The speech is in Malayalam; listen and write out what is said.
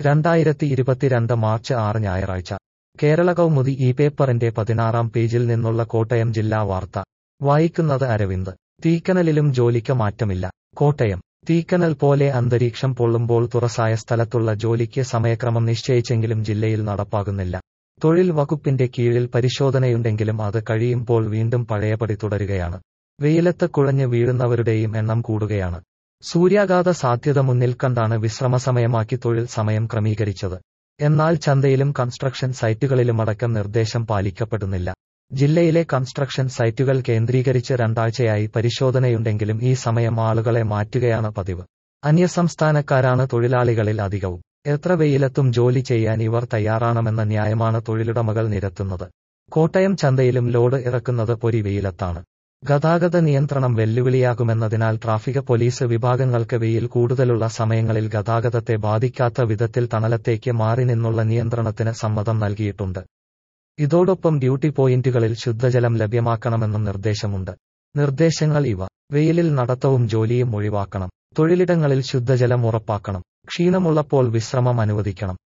രണ്ടായിരത്തി ഇരുപത്തിരണ്ട് മാർച്ച് ആറ് ഞായറാഴ്ച കേരള കൗമുദി ഈ പേപ്പറിന്റെ പതിനാറാം പേജിൽ നിന്നുള്ള കോട്ടയം ജില്ലാ വാർത്ത വായിക്കുന്നത് അരവിന്ദ് തീക്കനലിലും ജോലിക്ക് മാറ്റമില്ല കോട്ടയം തീക്കനൽ പോലെ അന്തരീക്ഷം പൊള്ളുമ്പോൾ തുറസായ സ്ഥലത്തുള്ള ജോലിക്ക് സമയക്രമം നിശ്ചയിച്ചെങ്കിലും ജില്ലയിൽ നടപ്പാകുന്നില്ല തൊഴിൽ വകുപ്പിന്റെ കീഴിൽ പരിശോധനയുണ്ടെങ്കിലും അത് കഴിയുമ്പോൾ വീണ്ടും പഴയപടി തുടരുകയാണ് വെയിലത്ത് കുഴഞ്ഞ് വീഴുന്നവരുടെയും എണ്ണം കൂടുകയാണ് സൂര്യാഘാത സാധ്യത മുന്നിൽ കണ്ടാണ് വിശ്രമസമയമാക്കി തൊഴിൽ സമയം ക്രമീകരിച്ചത് എന്നാൽ ചന്തയിലും കൺസ്ട്രക്ഷൻ സൈറ്റുകളിലുമടക്കം നിർദ്ദേശം പാലിക്കപ്പെടുന്നില്ല ജില്ലയിലെ കൺസ്ട്രക്ഷൻ സൈറ്റുകൾ കേന്ദ്രീകരിച്ച് രണ്ടാഴ്ചയായി പരിശോധനയുണ്ടെങ്കിലും ഈ സമയം ആളുകളെ മാറ്റുകയാണ് പതിവ് അന്യസംസ്ഥാനക്കാരാണ് തൊഴിലാളികളിൽ അധികവും എത്ര വെയിലത്തും ജോലി ചെയ്യാൻ ഇവർ തയ്യാറാണമെന്ന ന്യായമാണ് തൊഴിലുടമകൾ നിരത്തുന്നത് കോട്ടയം ചന്തയിലും ലോഡ് ഇറക്കുന്നത് പൊരി വെയിലത്താണ് ഗതാഗത നിയന്ത്രണം വെല്ലുവിളിയാകുമെന്നതിനാൽ ട്രാഫിക് പോലീസ് വിഭാഗങ്ങൾക്ക് വെയിൽ കൂടുതലുള്ള സമയങ്ങളിൽ ഗതാഗതത്തെ ബാധിക്കാത്ത വിധത്തിൽ തണലത്തേക്ക് മാറി നിന്നുള്ള നിയന്ത്രണത്തിന് സമ്മതം നൽകിയിട്ടുണ്ട് ഇതോടൊപ്പം ഡ്യൂട്ടി പോയിന്റുകളിൽ ശുദ്ധജലം ലഭ്യമാക്കണമെന്നും നിർദ്ദേശമുണ്ട് നിർദ്ദേശങ്ങൾ ഇവ വെയിലിൽ നടത്തവും ജോലിയും ഒഴിവാക്കണം തൊഴിലിടങ്ങളിൽ ശുദ്ധജലം ഉറപ്പാക്കണം ക്ഷീണമുള്ളപ്പോൾ വിശ്രമം അനുവദിക്കണം